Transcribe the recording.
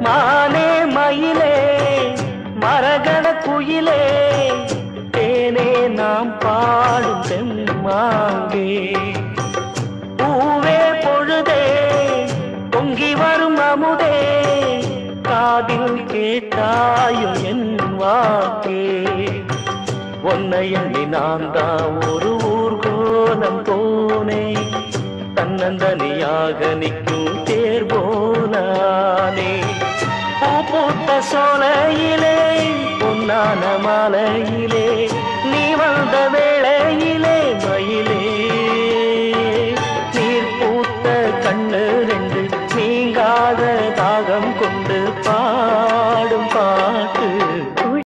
மானே மயிலே மரகத குயிலே தேனே நாம் பாடும் தெம்மாங்கே பூவே பொழுதே பொங்கி வரும் அமுதே காதில் கேட்டாயோ என் வாக்கே உன்னை எண்ணி நான் தான் ஒரு ஊர்கோலம் போனேன் தன்னந்தனியாக நிற்கும் தேர் போனானே பூ பூத்த சோலையிலே பொன்னான மாலையிலே